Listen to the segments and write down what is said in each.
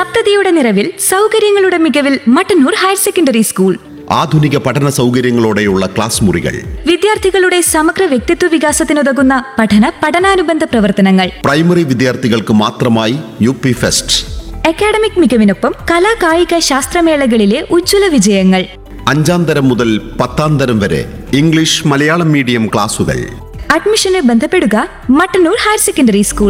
സപ്തതിയുടെ നിറവിൽ സൗകര്യങ്ങളുടെ മികവിൽ മട്ടന്നൂർ ഹയർ സെക്കൻഡറി സ്കൂൾ ആധുനിക പഠന സൗകര്യങ്ങളോടെയുള്ള ക്ലാസ് മുറികൾ വിദ്യാർത്ഥികളുടെ സമഗ്ര വ്യക്തിത്വ വികാസത്തിനുതകുന്ന പഠന പഠനാനുബന്ധ പ്രവർത്തനങ്ങൾ പ്രൈമറി വിദ്യാർത്ഥികൾക്ക് മാത്രമായി യു പി ഫെസ്റ്റ് അക്കാഡമിക് മികവിനൊപ്പം കലാ കായിക ശാസ്ത്രമേളകളിലെ ഉജ്ജ്വല വിജയങ്ങൾ അഞ്ചാം തരം മുതൽ പത്താം തരം വരെ ഇംഗ്ലീഷ് മലയാളം മീഡിയം ക്ലാസുകൾ അഡ്മിഷന് ബന്ധപ്പെടുക Mattannur higher secondary school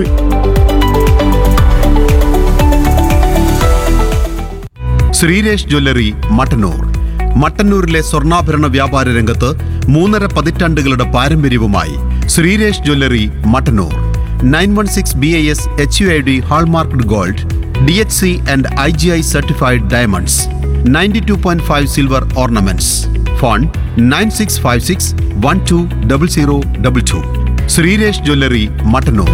Sreeresh jewellery Mattannur മട്ടന്നൂരിലെ സ്വർണ്ണാഭരണ വ്യാപാര രംഗത്ത് മൂന്നര പതിറ്റാണ്ടുകളുടെ പാരമ്പര്യവുമായി Sreeresh jewellery Mattannur nine one six B I S H U I D hallmarked gold D H C and I G I certified diamonds ninety two point five silver ornaments phone nine six five six one two double zero double two Sreeresh jewellery Mattannur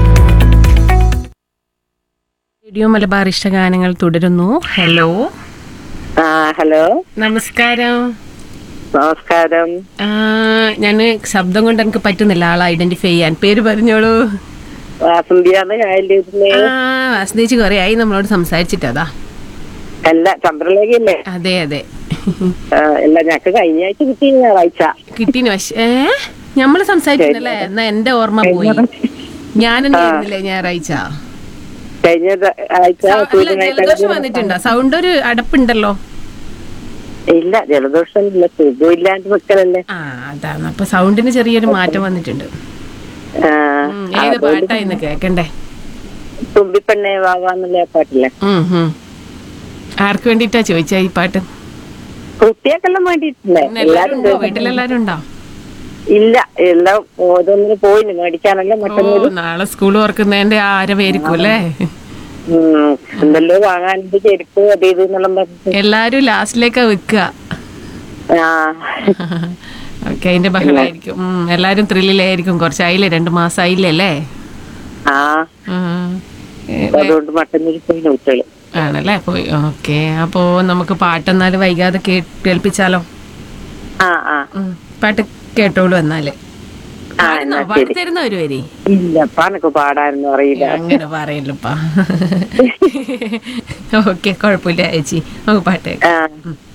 radio Malabar ഇഷ്ടഗാനങ്ങൾ തുടരുന്നു hello ആ hello നമസ്കാരം നമസ്കാരം ഞാൻ ശബ്ദം കൊണ്ട് എനിക്ക് പറ്റുന്നില്ല ആളെ ഐഡന്റിഫൈ ചെയ്യാൻ പേര് പറഞ്ഞോളൂ വാസന്തിയാണ് കായലിരുന്ന് ആ വാസുദേച്ചി കുറെ ആയി നമ്മളോട് സംസാരിച്ചിട്ടതാ അല്ല ചന്ദ്രലേഖയല്ലേ അതെ അതെ ആ, അല്ല ഞങ്ങക്ക് കഴിഞ്ഞ ആഴ്ച കിട്ടി ഞായറാഴ്ച കിട്ടീന് പക്ഷേ ഏ നമ്മള് സംസാരിച്ചിരുന്നല്ലേ എന്നാ എന്റെ ഓർമ്മ പോയി ഞാൻ ആയിരുന്നില്ലേ ഞായറാഴ്ച കഴിഞ്ഞ ദ- ആഴ്ച സൗ- അല്ല, സൂര്യനായിട്ട് ജലദോഷം വന്നിട്ടുണ്ടോ സൗണ്ട് ഒരു അടപ്പുണ്ടല്ലോ ഇല്ല ജലദോഷം ഇല്ല സുഖമില്ലാണ്ട് നിക്കലല്ലേ ആ അതാണ് അപ്പൊ സൗണ്ടിന് ചെറിയൊരു മാറ്റം വന്നിട്ടുണ്ട് ആ, ഉം, ഏത് പാട്ടാ ഇന്ന് കേക്കണ്ടേ തുമ്പിപ്പെണ്ണെ വാവാന്നുള്ള പാട്ടില്ലേ ഉം, ഉം. ആർക്ക് വേണ്ടിട്ടാ ചോദിച്ചാ ഈ പാട്ട് കുട്ടിയൊക്കെല്ലാം വേണ്ടിയിട്ടില്ലേ പിന്നെ എല്ലാരും എല്ലാരും ഉണ്ടോ വീട്ടിലെല്ലാരും ഉണ്ടോ ഇല്ല എല്ലാം ഓരോന്നിന് പോയിന് മേടിക്കാനല്ല ഓ മറ്റൊന്നൊരു നാളെ സ്കൂൾ തുറക്കുന്നതിന്റെ ആരവേരിക്കും അല്ലേ ഉം, എന്തല്ലോ വാങ്ങാനുണ്ട് ചെരുപ്പ് അത് ഇത് എന്നെല്ലാം പറഞ്ഞിട്ട് എല്ലാരും ലാസ്റ്റിലേക്കാ വെക്കുക ആ ഓക്കെ അതിന്റെ ബഹളായിരിക്കും ഉം, എല്ലാരും ത്രില്ലിലായിരിക്കും കുറച്ചായില്ലേ രണ്ടു മാസമായില്ലേ അല്ലേ ആ ഉം. ഏ, അതുകൊണ്ട് മട്ടന്നൂര് പോയി കുട്ടികള് ആണല്ലേ പോയി ഓക്കെ അപ്പോ നമുക്ക് പാട്ടെന്നാല് വൈകാതെ കേ- കേൾപ്പിച്ചാലോ ആ ആ ഉം, പാട്ട് കേട്ടോളൂ എന്നാല് ആ, പാടുന്നോ? എന്നാ പാടി ശരി. തരുന്ന ഒരു വരി ഇല്ലപ്പാ എനക്ക് പാടാനൊന്നും അറിയില്ല അങ്ങനെ പറയല്ലപ്പാ ഓക്കെ കുഴപ്പമില്ല ചേച്ചി നമുക്ക് പാട്ട് കേൾക്കാം. ആ